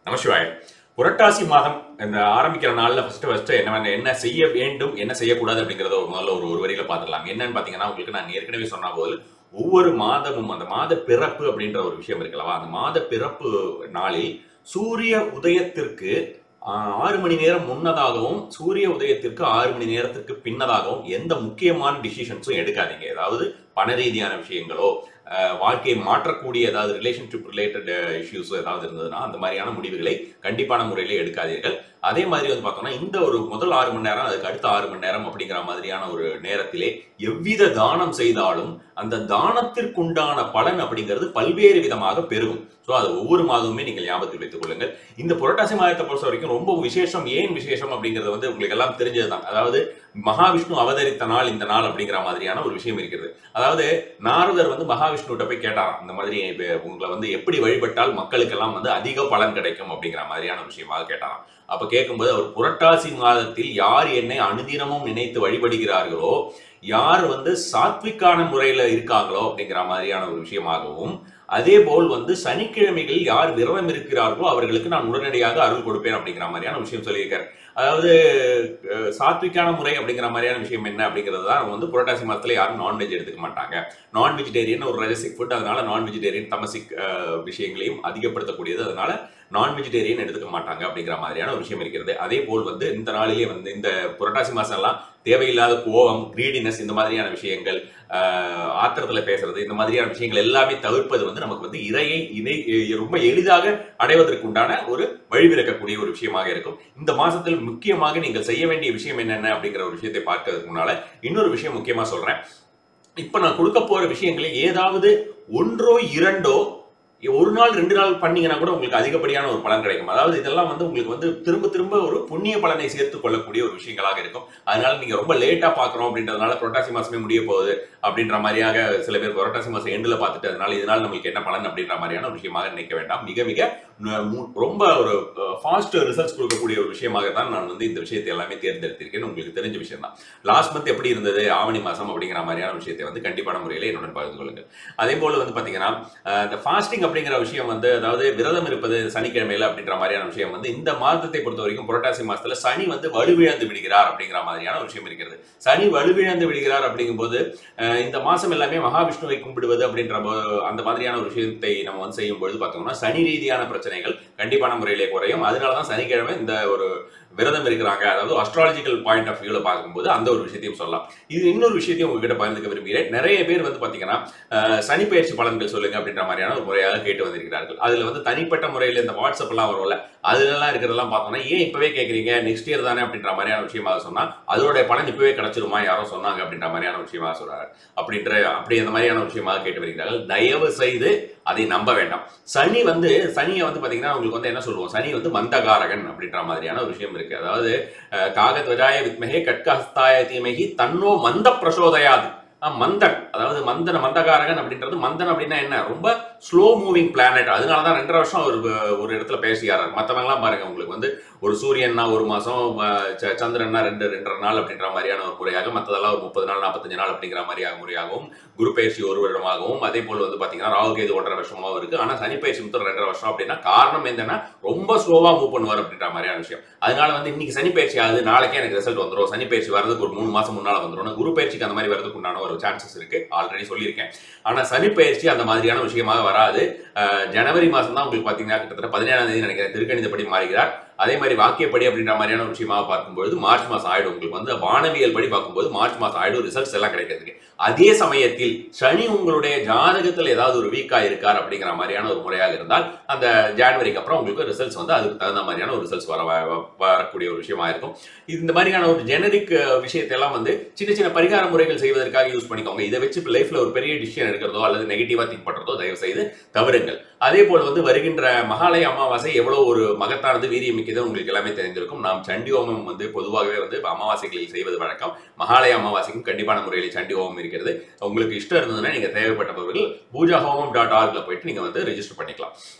நமசிவாய் புரட்டாசி மாதம் இந்த ஆரம்பிக்கிற நாள்ல ஃபர்ஸ்ட் ஃபர்ஸ்ட் என்ன என்ன செய்ய வேண்டும் என்ன செய்யக்கூடாது அப்படிங்கறத ஒரு முதல்ல ஒரு ஒரு வரியில பார்த்துடலாம் என்னன்னு பாத்தீங்கன்னா உங்களுக்கு நான் ஏற்கனவே சொன்ன போது ஒவ்வொரு மாதமும் அந்த மாத பிறப்பு அப்படின்ற ஒரு விஷயம் இருக்குல்லவா அந்த மாத பிறப்பு நாளில் சூரிய உதயத்திற்கு ஆஹ், ஆறு மணி நேரம் முன்னதாகவும் சூரிய உதயத்திற்கு ஆறு மணி நேரத்திற்கு பின்னதாகவும் எந்த முக்கியமான டிசிஷன்ஸும் எடுக்காதீங்க அதாவது பண ரீதியான விஷயங்களோ அஹ், வாழ்க்கையை மாற்றக்கூடிய ஏதாவது ரிலேஷன்ஷிப் ரிலேட்டட் இஷ்யூஸ் ஏதாவது இருந்ததுன்னா அந்த மாதிரியான முடிவுகளை கண்டிப்பான முறையிலே எடுக்காதீர்கள் அதே மாதிரி வந்து பார்த்தோம்னா இந்த ஒரு முதல் ஆறு மணி நேரம் அதுக்கு அடுத்த ஆறு மணி நேரம் அப்படிங்கிற மாதிரியான ஒரு நேரத்திலே எவ்வித தானம் செய்தாலும் அந்த தானத்திற்குண்டான பலன் அப்படிங்கிறது பல்வேறு விதமாக பெருகும் ஸோ அது ஒவ்வொரு மாதமுமே நீங்கள் ஞாபகத்தில் வைத்துக் கொள்ளுங்கள் இந்த புரட்டாசி மாதத்தை பொறுத்த வரைக்கும் ரொம்ப விசேஷம் ஏன் விசேஷம் அப்படிங்கிறது வந்து உங்களுக்கு எல்லாம் தெரிஞ்சதுதான் அதாவது மகாவிஷ்ணு அவதரித்த நாள் இந்த நாள் அப்படிங்கிற மாதிரியான ஒரு விஷயம் இருக்கிறது அதாவது நாரதர் வந்து மகாவிஷ்ணுகிட்ட போய் கேட்டாராம் இந்த மாதிரி இப்ப உங்களை வந்து எப்படி வழிபட்டால் மக்களுக்கெல்லாம் வந்து அதிக பலன் கிடைக்கும் அப்படிங்கிற மாதிரியான விஷயமாக கேட்டாராம் அப்ப கேட்கும்போது அவர் புரட்டாசி மாதத்தில் யார் என்னை அனுதினமும் நினைத்து வழிபடுகிறார்களோ யார் வந்து சாத்விக்கான முறையில இருக்காங்களோ அப்படிங்கிற மாதிரியான ஒரு விஷயமாகவும் அதே போல் வந்து சனிக்கிழமைகளில் யார் விரதம் இருக்கிறார்களோ அவர்களுக்கு நான் உடனடியாக அருள் கொடுப்பேன் அப்படிங்கிற மாதிரியான விஷயம் சொல்லியிருக்காரு அதாவது அஹ், சாத்விக்கான முறை அப்படிங்கிற மாதிரியான விஷயம் என்ன அப்படிங்கிறது தான் வந்து புரட்டாசி மாதத்துல யாரும் நான்வெஜ் எடுத்துக்க மாட்டாங்க நான் வெஜிடேரியன் ஒரு ரெஜசிக் ஃபுட் அதனால நான் வெஜிடேரியன் தமசிக் அஹ், விஷயங்களையும் அதிகப்படுத்தக்கூடியது அதனால நான் வெஜிடேரியன் எடுத்துக்க மாட்டாங்க அப்படிங்கிற மாதிரியான ஒரு விஷயம் இருக்கிறது அதே போல் வந்து இந்த நாளிலே வந்து இந்த புரட்டாசி மாசம் எல்லாம் தேவையில்லாத கோபம் கிரீடினஸ் இந்த மாதிரியான விஷயங்கள் ஆஹ், ஆத்திரத்துல பேசுறது இந்த மாதிரியான விஷயங்கள் எல்லாமே தவிர்ப்பது வந்து நமக்கு வந்து இறையை இணை ரொம்ப எளிதாக அடைவதற்கு உண்டான ஒரு வழிபிறக்கக்கூடிய ஒரு விஷயமாக இருக்கும் இந்த மாசத்தில் முக்கியமாக நீங்கள் செய்ய வேண்டிய விஷயம் என்னென்ன அப்படிங்கிற ஒரு விஷயத்தை பார்க்கறதுக்கு முன்னால இன்னொரு விஷயம் முக்கியமா சொல்றேன் இப்ப நான் கொடுக்க போற விஷயங்களில் ஏதாவது ஒன்றோ இரண்டோ ஒரு நாள் ரெண்டு நாள் பண்ணீங்கன்னா கூட உங்களுக்கு அதிகப்படியான ஒரு பலன் கிடைக்கும் அதாவது இதெல்லாம் வந்து உங்களுக்கு வந்து திரும்ப திரும்ப ஒரு புண்ணிய பலனை சேர்த்து கொள்ளக்கூடிய ஒரு விஷயங்களாக இருக்கும் அதனால நீங்க ரொம்ப லேட்டா பாக்குறோம் அப்படின்றதுனால புரட்டாசி மாசமே முடிய போகுது அப்படின்ற மாதிரியாக சில பேர் புரட்டாசி மாசம் எண்டுல பார்த்துட்டு அதனால இதனால நம்மளுக்கு என்ன பலன் அப்படின்ற மாதிரியான ஒரு விஷயமாக நினைக்க வேண்டாம் மிக மிக நு- மு- ரொம்ப ஒரு ஃபாஸ்ட் ரிசல்ட்ஸ் கொடுக்கக்கூடிய ஒரு விஷயமாக தான் நான் வந்து இந்த விஷயத்தை எல்லாமே தேர்ந்தெடுத்திருக்கேன் உங்களுக்கு தெரிஞ்ச விஷயம் தான் லாஸ்ட் மந்த் எப்படி இருந்தது ஆவணி மாசம் அப்படிங்கிற மாதிரியான விஷயத்தை வந்து கண்டிப்பான முறையில் என்னுடன் பகிர்ந்து கொள்ளுங்கள் அதே போல வந்து பாத்தீங்கன்னா அஹ், இந்த ஃபாஸ்டிங் அப்படிங்கிற விஷயம் வந்து அதாவது விரதம் இருப்பது சனிக்கிழமையில அப்படின்ற மாதிரியான விஷயம் வந்து இந்த மாதத்தை பொறுத்த வரைக்கும் புரட்டாசி மாசத்துல சனி வந்து வலுவிழந்து விடுகிறார் அப்படிங்கிற மாதிரியான ஒரு விஷயம் இருக்கிறது சனி வலுவிழந்து விடுகிறார் அப்படிங்கும்போது அஹ், இந்த மாசம் எல்லாமே மகாவிஷ்ணுவை கும்பிடுவது அப்படின்ற போ- அந்த மாதிரியான ஒரு விஷயத்தை நம்ம வந்து செய்யும் பொழுது பார்த்தோம்னா சனி ரீதியான பிரச்சனைகள் கண்டிப்பான முறையிலே குறையும் அதனால தான் சனிக்கிழமை இந்த ஒரு விரதம் இருக்கிறாங்க அதாவது அஸ்ட்ராலஜிக்கல் பாயிண்ட் ஆஃப் வியூல பார்க்கும்போது அந்த ஒரு விஷயத்தையும் சொல்லலாம் இது இன்னொரு விஷயத்தையும் உங்ககிட்ட பகிர்ந்துக்க விரும்புகிறேன் நிறைய பேர் வந்து பாத்தீங்கன்னா அஹ், சனி பயிற்சி பலன்கள் சொல்லுங்க அப்படின்ற மாதிரியான ஒரு முறையாக கேட்டு வந்திருக்கிறார்கள் அதுல வந்து தனிப்பட்ட முறையில் இந்த வாட்ஸ்அப் எல்லாம் வரும்ல அதுலலாம் இருக்கிறதெல்லாம் பார்த்தோம்னா ஏன் இப்பவே கேட்குறீங்க நெக்ஸ்ட் இயர் தானே அப்படின்ற மாதிரியான விஷயமாக சொன்னா அதோட பலன் இப்பவே கிடைச்சிருமா யாரோ சொன்னாங்க அப்படின்ற மாதிரியான விஷயமாக சொல்றாரு அப்படின்ற அப்படி அந்த மாதிரியான விஷயமாக கேட்டு வருகிறார்கள் தயவு செய்து அதை நம்ப வேண்டாம் சனி வந்து சனியை வந்து பாத்தீங்கன்னா உங்களுக்கு வந்து என்ன சொல்லுவோம் சனி வந்து மந்தகாரகன் அப்படின்ற மாதிரியான ஒரு விஷயம் இருக்கு அதாவது அஹ், காகத்வஜாய வித்மகே கட்கஹஸ்தாய தீமகி தன்னோ மந்த பிரசோதயாது அஹ், மந்தன் அதாவது மந்தன மந்தகாரகன் அப்படின்றது மந்தன் அப்படின்னா என்ன ரொம்ப ஸ்லோ மூவிங் பிளானட் அதனால தான் ரெண்டரை வருஷம் அவர் அஹ், ஒரு இடத்துல பேசியாரு மற்றவங்கலாம் பாருங்க உங்களுக்கு வந்து ஒரு சூரியன்னா ஒரு மாசம் அஹ், ச- சந்திரன்னா ரெண்டு ரெண்டரை நாள் அப்படின்ற மாதிரியான ஒரு முறையாக மற்றதெல்லாம் ஒரு முப்பது நாள் நாற்பத்தஞ்சு நாள் அப்படிங்கிற மாதிரியாக முறையாகவும் குரு பயிற்சி ஒரு வருடமாகவும் அதே போல் வந்து பாத்தீங்கன்னா ராகு கேது ஒன்றரை வருஷமாகவும் இருக்கு ஆனா சனி பயிற்சி மொத்தம் ரெண்டரை வருஷம் அப்படின்னா காரணம் என்னன்னா ரொம்ப ஸ்லோவா மூவ் பண்ணுவார் அப்படின்ற மாதிரியான விஷயம் அதனால வந்து இன்னைக்கு சனி பயிற்சி ஆகுது நாளைக்கே எனக்கு ரிசல்ட் வந்துரும் சனி பயிற்சி வரதுக்கு ஒரு மூணு மாசம் முன்னால வந்துரும் குரு பயிற்சிக்கு அந்த மாதிரி வரதுக்கு உண்டான ஒரு சான்சஸ் இருக்கு ஆல்ரெடி சொல்லியிருக்கேன் ஆனா சனி பயிற்சி அந்த மாதிரியான விஷயமாக வராது அஹ் ஜனவரி மாசம் தான் உங்களுக்கு பாத்தீங்கன்னா கிட்டத்தட்ட பதினேழாம் தேதி நினைக்கிறேன் திருக்கணிதப்படி மாறுகிறார் அதே மாதிரி வாக்கியப்படி அப்படின்ற மாதிரியான ஒரு விஷயமாக பார்க்கும்போது மார்ச் மாசம் ஆயிடும் உங்களுக்கு வந்து வானவியல் படி பார்க்கும்போது மார்ச் மாசம் ஆயிடும் ரிசல்ட்ஸ் எல்லாம் கிடைக்கிறதுக்கு அதே சமயத்தில் சனி உங்களுடைய ஜாதகத்தில் ஏதாவது ஒரு வீக்கா இருக்கார் அப்படிங்கிற மாதிரியான ஒரு முறையாக இருந்தால் அந்த ஜான்வரிக்கு அப்புறம் உங்களுக்கு ரிசல்ட்ஸ் வந்து அதுக்கு தகுந்த மாதிரியான ஒரு ரிசல்ட்ஸ் வர வ- வரக்கூடிய ஒரு விஷயமா இருக்கும் இந்த மாதிரியான ஒரு ஜெனரிக் விஷயத்தை எல்லாம் வந்து சின்ன சின்ன பரிகார முறைகள் செய்வதற்காக யூஸ் பண்ணிக்கோங்க இதை வச்சு இப்போ லைஃப்ல ஒரு பெரிய டிசிஷன் எடுக்கிறதோ அல்லது நெகட்டிவா திங்க் பண்றதோ தயவு செய்து தவறுங்கள் அதே போல் வந்து வருகின்ற மகாலய அமாவாசை எவ்வளவு ஒரு மகத்தானது வீரியமிக்கது உங்களுக்கு எல்லாமே தெரிஞ்சிருக்கும் நாம் சண்டி ஹோமம் வந்து பொதுவாகவே வந்து அமாவாசைகளில் செய்வது வழக்கம் மகாலய அமாவாசைக்கும் கண்டிப்பான முறையில் சண்டி ஹோமம் இருக்கிறது உங்களுக்கு இஷ்டம் இருந்ததுன்னா நீங்க தேவைப்பட்டவர்கள் பூஜா ஹோமம் டாட் ஆர்க்ல போயிட்டு நீங்க வந்து ரெஜிஸ்டர் பண்ணிக்கலாம்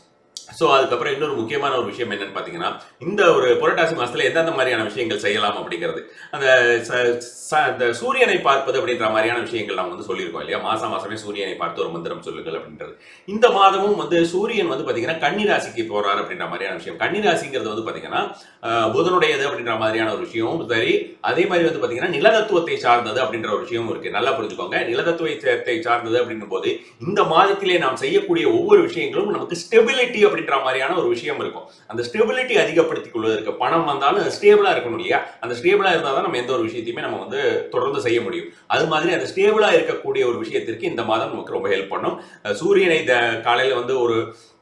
ஸோ அதுக்கப்புறம் இன்னொரு முக்கியமான ஒரு விஷயம் என்னன்னு பார்த்தீங்கன்னா இந்த ஒரு புரட்டாசி மாசத்துல எந்தெந்த மாதிரியான விஷயங்கள் செய்யலாம் அப்படிங்கிறது அந்த ச- ச- அந்த சூரியனை பார்ப்பது அப்படின்ற மாதிரியான விஷயங்கள் நம்ம வந்து சொல்லியிருக்கோம் இல்லையா மாசம் மாசமே சூரியனை பார்த்து ஒரு மந்திரம் சொல்லுங்கள் அப்படின்றது இந்த மாதமும் வந்து சூரியன் வந்து பார்த்தீங்கன்னா கன்னி ராசிக்கு போறாரு அப்படின்ற மாதிரியான விஷயம் கன்னி ராசிங்கிறது வந்து பார்த்தீங்கன்னா அஹ், புதனுடையது அப்படின்ற மாதிரியான ஒரு விஷயமும் சரி அதே மாதிரி வந்து பார்த்தீங்கன்னா நிலதத்துவத்தை சார்ந்தது அப்படின்ற ஒரு விஷயமும் இருக்கு நல்லா புரிஞ்சுக்கோங்க நிலதத்துவத்தை சார்ந்தது அப்படின்னும் போது இந்த மாதத்திலே நாம் செய்யக்கூடிய ஒவ்வொரு விஷயங்களும் நமக்கு ஸ்டெபிலிட்டி அப்படின்ற மாதிரியான ஒரு விஷயம் இருக்கும் அந்த ஸ்டெபிலிட்டி அதிகப்படுத்திக் கொள்வதற்கு பணம் வந்தாலும் ஸ்டேபிளா இருக்கணும் இல்லையா அந்த ஸ்டேபிளா இருந்தால் தான் நம்ம எந்த ஒரு விஷயத்தையுமே நம்ம வந்து தொடர்ந்து செய்ய முடியும் அது மாதிரி அந்த ஸ்டேபிளா இருக்கக்கூடிய ஒரு விஷயத்திற்கு இந்த மாதம் நமக்கு ரொம்ப ஹெல்ப் பண்ணும் அஹ் சூரியனை த- காலையில வந்து ஒரு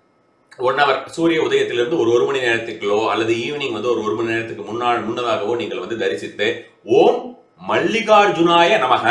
ஒன் ஹவர் சூரிய உதயத்திலிருந்து ஒரு ஒரு மணி நேரத்துக்குள்ளோ அல்லது ஈவினிங் வந்து ஒரு ஒரு மணி நேரத்துக்கு முன்னாள் முன்னதாகவோ நீங்கள் வந்து தரிசித்து ஓம் மல்லிகார்ஜுனாய நமக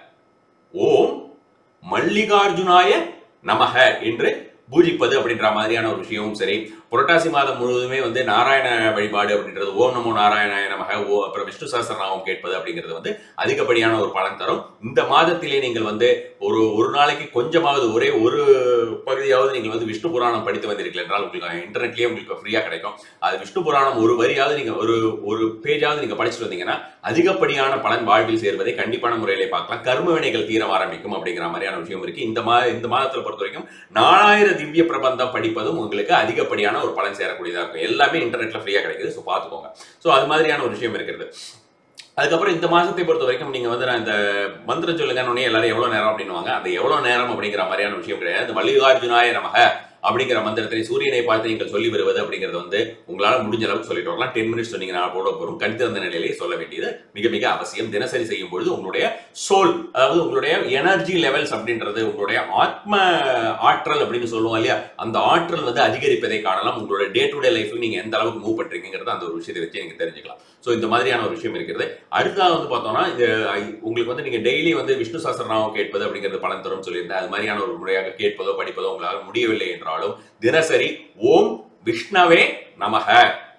ஓம் மல்லிகார்ஜுனாய நமக என்று பூஜிப்பது அப்படின்ற மாதிரியான ஒரு விஷயமும் சரி புரட்டாசி மாதம் முழுவதுமே வந்து நாராயண வழிபாடு அப்படின்றது ஓம் நமோ நாராயணாய நமக ஓ அப்புறம் விஷ்ணு சஹஸ்ரநாமம் கேட்பது அப்படிங்கிறது வந்து அதிகப்படியான ஒரு பலன் தரும் இந்த மாதத்திலே நீங்கள் வந்து ஒரு ஒரு நாளைக்கு கொஞ்சமாவது ஒரே ஒரு பகுதியாவது நீங்கள் வந்து விஷ்ணு புராணம் படித்து வந்தீர்கள் என்றால் உங்களுக்கு இன்டர்நெட்லயே உங்களுக்கு ஃப்ரீயா கிடைக்கும் அது விஷ்ணு புராணம் ஒரு வரியாவது நீங்க ஒரு ஒரு பேஜாவது நீங்க படிச்சுட்டு வந்தீங்கன்னா அதிகப்படியான பலன் வாழ்வில் சேர்வதை கண்டிப்பான முறையிலே பார்க்கலாம் கர்ம வினைகள் தீர ஆரம்பிக்கும் அப்படிங்கிற மாதிரியான விஷயம் இருக்கு இந்த மா இந்த மாதத்துல பொறுத்த வரைக்கும் நாலாயிர திவ்ய பிரபந்தம் படிப்பதும் உங்களுக்கு அதிகப்படியான ஒரு பலன் சேரக்கூடியதா இருக்கும் எல்லாமே இன்டர்நெட்ல ஃப்ரீயா கிடைக்குது ஸோ பார்த்துக்கோங்க ஸோ அது மாதிரியான ஒரு விஷயம் இருக்கிறது அதுக்கப்புறம் இந்த மாசத்தை பொறுத்த வரைக்கும் நீங்க வந்து நான் இந்த மந்திரம் சொல்லுங்கன்னு உடனே எல்லாரும் எவ்வளவு நேரம் அப்படின்னுவாங்க அந்த எவ்வளவு நேரம் அப்படிங்கிற மாதிரியான விஷயம் கிடையாது இந்த மல்லிகார்ஜுனாய நமக அப்படிங்கிற மந்திரத்தை சூரியனை பார்த்து நீங்கள் சொல்லி வருவது அப்படிங்கிறது வந்து உங்களால முடிஞ்ச அளவுக்கு சொல்லிட்டு வரலாம் டென் மினிட்ஸ் சொன்னீங்கன்னா போட போறோம் கணித்திருந்த நிலையிலேயே சொல்ல வேண்டியது மிக மிக அவசியம் தினசரி செய்யும் பொழுது உங்களுடைய சோல் அதாவது உங்களுடைய எனர்ஜி லெவல்ஸ் அப்படின்றது உங்களுடைய ஆத்ம ஆற்றல் அப்படின்னு சொல்லுவோம் இல்லையா அந்த ஆற்றல் வந்து அதிகரிப்பதை காணலாம் உங்களோட டே டு டே லைஃப் நீங்க எந்த அளவுக்கு மூவ் பண்றீங்கிறது அந்த ஒரு விஷயத்தை வச்சு நீங்க தெரிஞ்சுக்கலாம் ஸோ இந்த மாதிரியான ஒரு விஷயம் இருக்கிறது அடுத்ததாக வந்து பார்த்தோம்னா இது ஐ- உங்களுக்கு வந்து நீங்க டெய்லி வந்து விஷ்ணு சஹஸ்ரநாமம் கேட்பது அப்படிங்கிறது பலன் தரும் சொல்லியிருந்தேன் அது மாதிரியான ஒரு முறையாக கேட்பதோ படிப்பதோ உங்களால் முடியவில்லை என்றாலும் தினசரி ஓம் விஷ்ணவே நமக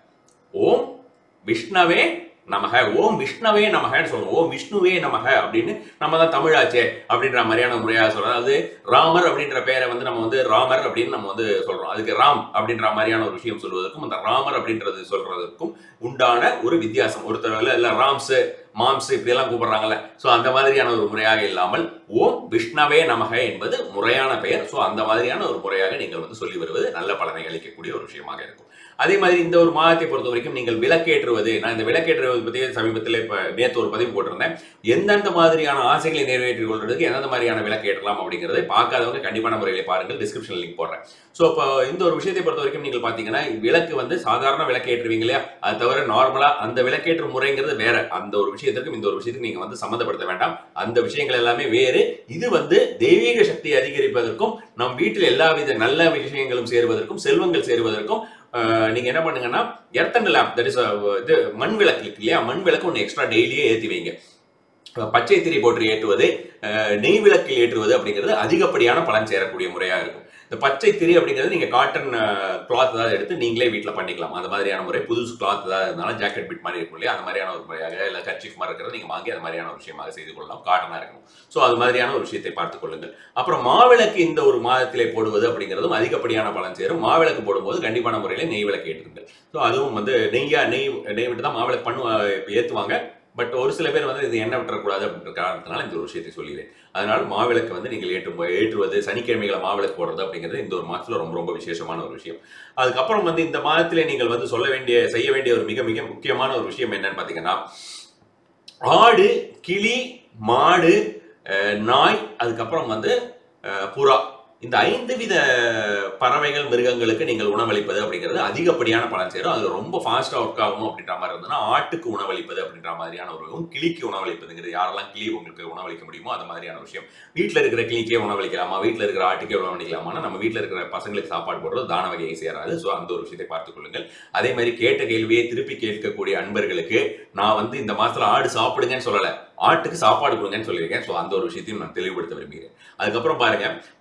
ஓம் விஷ்ணவே நமக ஓம் விஷ்ணவே நமகன்னு சொல்றோம் ஓம் விஷ்ணுவே நமக அப்படின்னு நம்ம தான் தமிழாச்சே அப்படின்ற மாதிரியான முறையாக சொல்றோம் அதாவது ராமர் அப்படின்ற பெயரை வந்து நம்ம வந்து ராமர் அப்படின்னு நம்ம வந்து சொல்றோம் அதுக்கு ராம் அப்படின்ற மாதிரியான ஒரு விஷயம் சொல்வதற்கும் அந்த ராமர் அப்படின்றது சொல்றதற்கும் உண்டான ஒரு வித்தியாசம் ஒருத்தர் இல்ல இல்ல ராம்ஸ் மாம்ஸ் இப்படி எல்லாம் கூப்பிடுறாங்கல்ல சோ அந்த மாதிரியான ஒரு முறையாக இல்லாமல் ஓம் விஷ்ணவே நமக என்பது முறையான பெயர் சோ அந்த மாதிரியான ஒரு முறையாக நீங்கள் வந்து சொல்லி வருவது நல்ல பலனை அளிக்கக்கூடிய ஒரு விஷயமாக இருக்கும் அதே மாதிரி இந்த ஒரு மாதத்தை பொறுத்த வரைக்கும் நீங்கள் விளக்கேற்றுவது நான் இந்த விளக்கேற்றுவது பற்றி சமீபத்தில் இப்போ நேற்று ஒரு பதிவு போட்டிருந்தேன் எந்தெந்த மாதிரியான ஆசைகளை நிறைவேற்றிக் கொள்றதுக்கு எந்தெந்த மாதிரியான விளக்கேற்றலாம் அப்படிங்கிறதை பார்க்காதவங்க கண்டிப்பான முறையில் பாருங்கள் டிஸ்கிரிப்ஷன் லிங்க் போடுறேன் ஸோ இப்போ இந்த ஒரு விஷயத்தை பொறுத்த வரைக்கும் நீங்கள் பார்த்தீங்கன்னா விளக்கு வந்து சாதாரண விளக்கேற்றுவீங்க இல்லையா அது தவிர நார்மலா அந்த விளக்கேற்று முறைங்கிறது வேற அந்த ஒரு விஷயத்திற்கும் இந்த ஒரு விஷயத்துக்கு நீங்க வந்து சம்மந்தப்படுத்த வேண்டாம் அந்த விஷயங்கள் எல்லாமே வேறு இது வந்து தெய்வீக சக்தியை அதிகரிப்பதற்கும் நம் வீட்டில் எல்லாவித நல்ல விஷயங்களும் சேருவதற்கும் செல்வங்கள் சேருவதற்கும் ஆஹ், நீங்க என்ன பண்ணுங்கன்னா எர்த்தன் லேம்ப் தட் இஸ் இது மண் விளக்கு இருக்கு இல்லையா மண் விளக்கு ஒன்று எக்ஸ்ட்ரா டெய்லியே ஏற்றி வைங்க அஹ், பச்சை திரி போட்டு ஏற்றுவது அஹ், நெய் விளக்கில் ஏற்றுவது அப்படிங்கிறது அதிகப்படியான பலன் சேரக்கூடிய முறையாக இருக்கும் இந்த பச்சை திரி அப்படிங்கிறது நீங்க காட்டன் கிளாத் ஏதாவது எடுத்து நீங்களே வீட்டில் பண்ணிக்கலாம் அந்த மாதிரியான முறை புதுசு கிளாத் ஏதாவது இருந்தாலும் ஜாக்கெட் பிட் மாதிரி இருக்கும் இல்லையா அந்த மாதிரியான ஒரு முறையாக இல்லை கர்ச்சிஃப் மாதிரி இருக்கிறது நீங்க வாங்கி அந்த மாதிரியான ஒரு விஷயமாக செய்து கொள்ளலாம் காட்டனாக இருக்கணும் ஸோ அது மாதிரியான ஒரு விஷயத்தை பார்த்துக் கொள்ளுங்கள் அப்புறம் மாவிளக்கு இந்த ஒரு மாதத்திலே போடுவது அப்படிங்கிறதும் அதிகப்படியான பலன் சேரும் மாவிளக்கு போடும்போது கண்டிப்பான முறையில் நெய் விளக்கு ஏற்றுங்கள் ஸோ அதுவும் வந்து நெய்யா நெய் நெய் விட்டு தான் மாவிளக்கு பண்ணுவா ஏற்றுவாங்க பட் ஒரு சில பேர் வந்து இது எண்ணெய் விட்டுறக்கூடாது அப்படின்ற காரணத்தினால இந்த ஒரு விஷயத்தை சொல்லிடுறேன் அதனால் மாவிளக்கு வந்து நீங்கள் ஏற்றும் ஏற்றுவது சனிக்கிழமைகளை மாவிளக்கு போடுறது அப்படிங்கிறது இந்த ஒரு மாதத்தில் ரொம்ப ரொம்ப விசேஷமான ஒரு விஷயம் அதுக்கப்புறம் வந்து இந்த மாதத்திலே நீங்கள் வந்து சொல்ல வேண்டிய செய்ய வேண்டிய ஒரு மிக மிக முக்கியமான ஒரு விஷயம் என்னன்னு பார்த்தீங்கன்னா ஆடு கிளி மாடு அஹ், நாய் அதுக்கப்புறம் வந்து அஹ், புறா இந்த ஐந்து வித பறவைகள் மிருகங்களுக்கு நீங்கள் உணவளிப்பது அப்படிங்கிறது அதிகப்படியான பலன் சேரும் அது ரொம்ப ஃபாஸ்ட்டாக ஒர்க் ஆகணும் அப்படின்ற மாதிரி இருந்ததுன்னா ஆட்டுக்கு உணவளிப்பது அப்படின்ற மாதிரியான ஒரு விஷயம். கிளிக்கு உணவளிப்பதுங்கிறது யாரெல்லாம் கிளி உங்களுக்கு உணவளிக்க முடியுமோ அந்த மாதிரியான விஷயம் வீட்டில் இருக்கிற கிளிக்கே உணவளிக்கலாமா வீட்டில் இருக்கிற ஆட்டுக்கே உணவளிக்கலாமா நம்ம வீட்டில் இருக்கிற பசங்களுக்கு சாப்பாடு போடுறது தான வகையை சேராது ஸோ அந்த ஒரு விஷயத்தை பார்த்துக் கொள்ளுங்கள் அதே மாதிரி கேட்ட கேள்வியை திருப்பி கேட்கக்கூடிய அன்பர்களுக்கு நான் வந்து இந்த மாசத்துல ஆடு சாப்பிடுங்கன்னு சொல்லலை ஆட்டுக்கு சாப்பாடு கொடுங்கன்னு சொல்லியிருக்கேன் ஸோ அந்த ஒரு விஷயத்தையும் நான் தெளிவுபடுத்த விரும்புகிறேன் அதுக்கப்புறம் பாருங்க வாச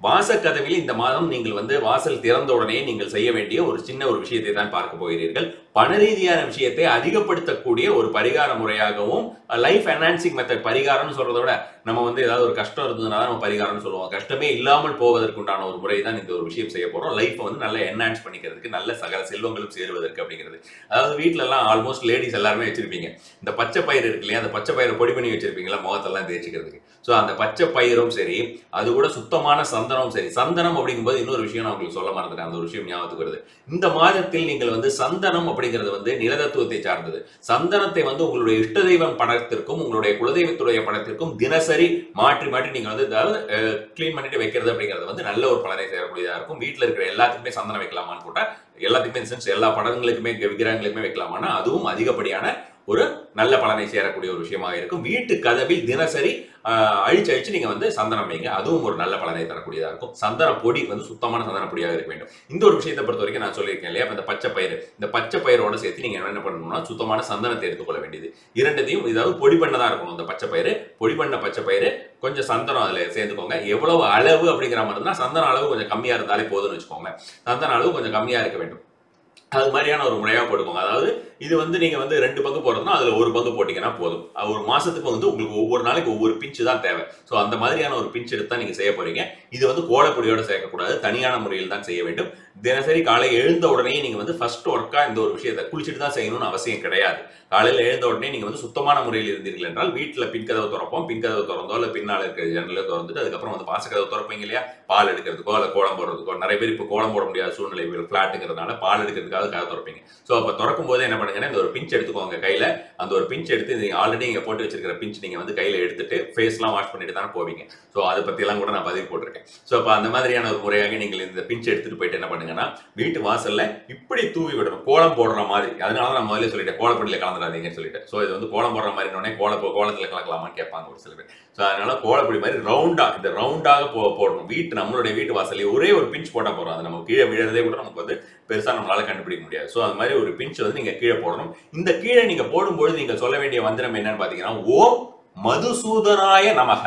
கதவில் இந்த மாதம் நீங்கள் வந்து வாசல் திறந்த உடனே நீங்கள் செய்ய வேண்டிய ஒரு சின்ன ஒரு விஷயத்தை தான் பார்க்க போகிறீர்கள் பண ரீதியான விஷயத்தை அதிகப்படுத்தக்கூடிய ஒரு பரிகார முறையாகவும் லைஃப் என்ஹான்சிங் மெத்தட் பரிகாரம்னு சொல்றதை விட நம்ம வந்து ஏதாவது ஒரு கஷ்டம் இருந்ததுனால நம்ம பரிகாரம்னு சொல்லுவோம் கஷ்டமே இல்லாமல் போவதற்குண்டான ஒரு முறை தான் இந்த ஒரு விஷயம் செய்ய போறோம் லைஃப்பை வந்து நல்லா என்ஹான்ஸ் பண்ணிக்கிறதுக்கு நல்ல சகல செல்வங்களும் சேருவதற்கு அப்படிங்கிறது அதாவது வீட்ல எல்லாம் ஆல்மோஸ்ட் லேடிஸ் எல்லாருமே வச்சிருப்பீங்க இந்த பச்சை பயிர் இருக்கு இல்லையா அந்த பச்சை பயிரை பொடி பண்ணி வச்சிருப்பீங்களா முகத்தெல்லாம் தேய்ச்சிக்கிறதுக்கு ஸோ அந்த பச்சை பயிரும் சரி அது கூட சுத்தமான சந்தனமும் சரி சந்தனம் அப்படிங்கும்போது இன்னொரு விஷயம் நான் உங்களுக்கு சொல்ல மறந்துட்டேன் அந்த ஒரு விஷயம் ஞாபகத்துக்கு வருது இந்த மாதத்தில் நீங்கள் வந்து சந்தனம் அப்படிங்கிறது வந்து நிலதத்துவத்தை சார்ந்தது சந்தனத்தை வந்து உங்களுடைய இஷ்ட தெய்வம் படத்திற்கும் உங்களுடைய குலதெய்வத்துடைய படத்திற்கும் தினசரி மாற்றி மாற்றி நீங்க வந்து அதாவது க்ளீன் பண்ணிட்டு வைக்கிறது அப்படிங்கிறது வந்து நல்ல ஒரு பலனை செய்யக்கூடியதா இருக்கும் வீட்டில் இருக்கிற எல்லாத்துக்குமே சந்தனம் வைக்கலாமான்னு போட்டா எல்லாத்துக்குமே சென்ஸ் எல்லா படங்களுக்குமே விக்கிரகங்களுக்குமே வைக்கலாமான்னா அதுவும் அதிகப்படியான ஒரு நல்ல பலனை சேரக்கூடிய ஒரு விஷயமாக இருக்கும் வீட்டு கதவில் தினசரி ஆஹ், அழிச்சு அழிச்சு நீங்க வந்து சந்தனம் வைங்க அதுவும் ஒரு நல்ல பலனை தரக்கூடியதா இருக்கும் சந்தன பொடி வந்து சுத்தமான சந்தன பொடியாக இருக்க வேண்டும் இந்த ஒரு விஷயத்தை பொறுத்த வரைக்கும் நான் சொல்லியிருக்கேன் இல்லையா அப்ப இந்த பச்சை பயிர் இந்த பச்சை பயிரோட சேர்த்து நீங்க என்ன பண்ணணும்னா சுத்தமான சந்தனத்தை எடுத்துக்கொள்ள வேண்டியது இரண்டத்தையும் இதாவது பொடி பண்ணதா இருக்கணும் இந்த பச்சை பயிர் பொடி பண்ண பச்சை பயிர் கொஞ்சம் சந்தனம் அதுல சேர்த்துக்கோங்க எவ்வளவு அளவு அப்படிங்கிற மாதிரி இருந்தா சந்தன அளவு கொஞ்சம் கம்மியா இருந்தாலே போதும்னு வச்சுக்கோங்க சந்தன அளவு கொஞ்சம் கம்மியா இருக்க வேண்டும் அது மாதிரியான ஒரு முறையா போட்டுக்கோங்க அதாவது இது வந்து நீங்க வந்து ரெண்டு பங்கு போடுறதுனா அதுல ஒரு பங்கு போட்டீங்கன்னா போதும் அது ஒரு மாசத்துக்கு வந்து உங்களுக்கு ஒவ்வொரு நாளைக்கு ஒவ்வொரு பிஞ்சு தான் தேவை ஸோ அந்த மாதிரியான ஒரு பிஞ்ச் எடுத்து தான் நீங்க செய்ய போறீங்க இது வந்து கோலப்பொடியோட சேர்க்கக்கூடாது தனியான முறையில் தான் செய்ய வேண்டும் தினசரி காலை எழுந்த உடனே நீங்க வந்து ஃபர்ஸ்ட் ஒர்க்கா இந்த ஒரு விஷயத்தை குளிச்சுட்டு தான் செய்யணும்னு அவசியம் கிடையாது காலையில எழுந்த உடனே நீங்க வந்து சுத்தமான முறையில் இருந்தீர்கள் என்றால் வீட்டுல பின்கதவை திறப்போம் பின்கதவை திறந்தோ இல்ல பின்னால இருக்கிற ஜன்னல திறந்துட்டு அதுக்கப்புறம் வந்து பாசக்கதவை திறப்பீங்க இல்லையா பால் எடுக்கிறதுக்கோ இல்ல கோலம் போடுறதுக்கோ நிறைய பேர் இப்போ கோலம் போட முடியாத சூழ்நிலை ஃபிளாட்டுங்கிறதுனால பால் எடுக்கிறதுக்காக கதை திறப்பீங்க ஸோ அப்போ திறக்கும் போது என்ன பண்ணுங்கன்னா இந்த ஒரு பிஞ்ச் எடுத்துக்கோங்க கையில அந்த ஒரு பிஞ்ச் எடுத்து நீங்க ஆல்ரெடி நீங்க போட்டு வச்சிருக்கிற பிஞ்ச் நீங்க வந்து கையில எடுத்துட்டு ஃபேஸ்லாம் வாஷ் பண்ணிட்டு தானே போவீங்க ஸோ அதை பத்தியெல்லாம் கூட நான் பதிவு போட்டிருக்கேன் ஸோ அப்போ அந்த மாதிரியான ஒரு முறையாக நீங்கள் இந்த பிஞ்ச் எடுத்துட்டு போயிட்டு என்ன பண்ணுங்கன்னா வீட்டு வாசல்ல இப்படி தூவி விடணும் கோலம் போடுற மாதிரி அதனால தான் நான் முதல்ல சொல்லிட்டேன் கோலப்பொடியில் கலந்துடாதீங்கன்னு சொல்லிட்டேன் ஸோ இது வந்து கோலம் போடுற மாதிரி உடனே கோல கோலத்தில் கலக்கலாமான்னு கேட்பாங்க ஒரு சில பேர் ஸோ அதனால கோலப்பொடி மாதிரி ரவுண்டா இந்த ரவுண்டாக போ போடணும் வீட்டு நம்மளுடைய வீட்டு வாசல்ல ஒரே ஒரு பிஞ்ச் போட்டா போறோம் அது நம்ம கீழே விழுறதே கூட நமக்கு வந்து பெருசா நம்மளால கண்டுபிடிக்க முடியாது ஸோ அது மாதிரி ஒரு பிஞ்ச் வந்து நீங்க கீழே போடணும் இந்த கீழே நீங்க போடும்பொழுது நீங்க சொல்ல வேண்டிய மந்திரம் என்னன்னு பாத்தீங்கன்னா ஓம் மதுசூதனாய நமக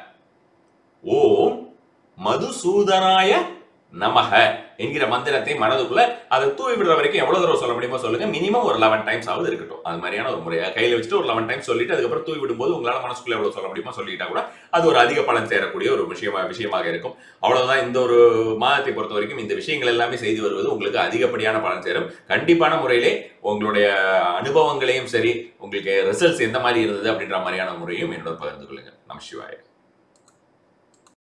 ஓம் மதுசூதனாய நமக என்கிற மந்திரத்தை மனதுக்குள்ள அதை தூவி விடுற வரைக்கும் எவ்வளவு தூரம் சொல்ல முடியுமோ சொல்லுங்க மினிமம் ஒரு லெவன் டைம்ஸ் ஆகுது இருக்கட்டும் அது மாதிரியான ஒரு முறையா கையில வச்சுட்டு ஒரு லெவன் டைம்ஸ் சொல்லிட்டு அதுக்கப்புறம் தூவி விடும்போது உங்களால மனசுக்குள்ள எவ்வளவு சொல்ல முடியுமோ சொல்லிட்டா கூட அது ஒரு அதிக பலன் சேரக்கூடிய ஒரு விஷயமா விஷயமாக இருக்கும் அவ்வளவுதான் இந்த ஒரு மாதத்தை பொறுத்த வரைக்கும் இந்த விஷயங்கள் எல்லாமே செய்து வருவது உங்களுக்கு அதிகப்படியான பலன் சேரும் கண்டிப்பான முறையிலே உங்களுடைய அனுபவங்களையும் சரி உங்களுக்கு ரிசல்ட்ஸ் எந்த மாதிரி இருந்தது அப்படின்ற மாதிரியான முறையும் என்னோட பகிர்ந்து கொள்ளுங்க நம சிவாய